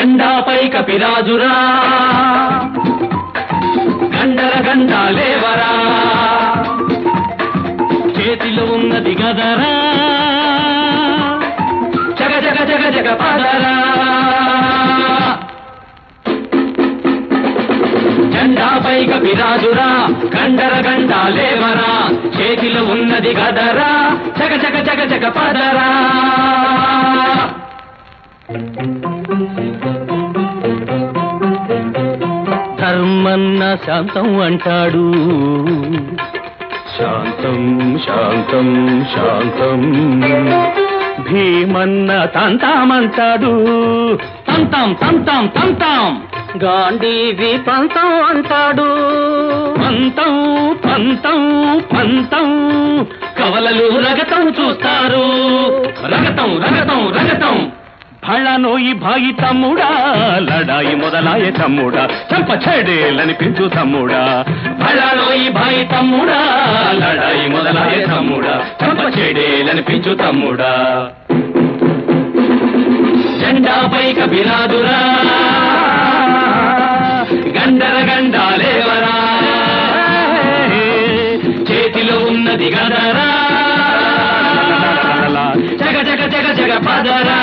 జెండాపై కపిరాజురా గండర గండాలేవరా చేతిలో ఉన్నది గదరా జగ జగ జగ జగ పదరా జెండాపై కపిరాజురా గండర గండాలేవరా చేతిలో ఉన్నది గదరా జగ జగ జగ జగ పదరా ధర్మన్న శాంతం అంటాడు శాంతం శాంతం శాంతం భీమన్న తంతామంటాడు తంతాం తంతాం తంతాం గాంధీవి పంతం అంటాడు పంతం పంతం పంతం కవలలు రగతం చూస్తారు రగతం రగతం రగతం భళనోయి భాయి తమ్ముడా లడాయి మొదలాయ తమ్ముడా చంప చెడేలని పించు తమ్ముడా భళనోయి భాయి తమ్ముడా లడాయి మొదలాయ తమ్ముడా చంప చెడేలని పించు తమ్ముడా జెండాపై కబిరాదురా గండర గండాలేవరా చేతిలో ఉన్నది గదరా జగ జగ జగ జగ పదరా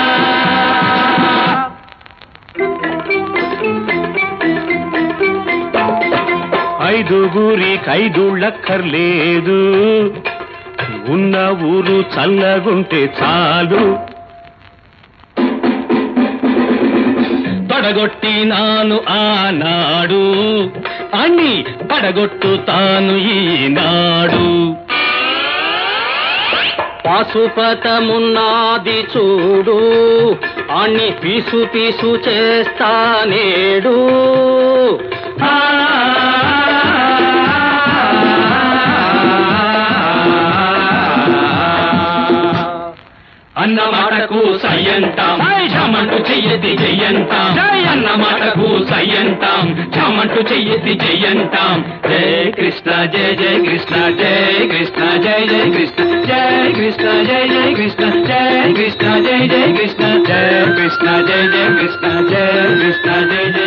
ఐదుగురి కైదుళ్ళక్కర్లేదు ఉన్న ఊరు చల్లగుంటే చాలు పడగొట్టినాను ఆనాడు అన్ని పడగొట్టుతాను ఈనాడు పాశుపతమున్నాది చూడు అన్ని పీసు పీసు చేస్తానేడు ఆ అన్న మాటకు సయ్యంటాం చమంటు చెయ్యతి చెయ్యంటాం అన్న మాటకు సయ్యంటాం చమంటు చెయ్యతి చెయ్యంటాం జయ కృష్ణ జయ జయ కృష్ణ జయ కృష్ణ జయ జయ కృష్ణ జయ కృష్ణ జయ జయ కృష్ణ జయ కృష్ణ జయ జయ కృష్ణ జయ కృష్ణ జయ జయ కృష్ణ జయ కృష్ణ జయ జయ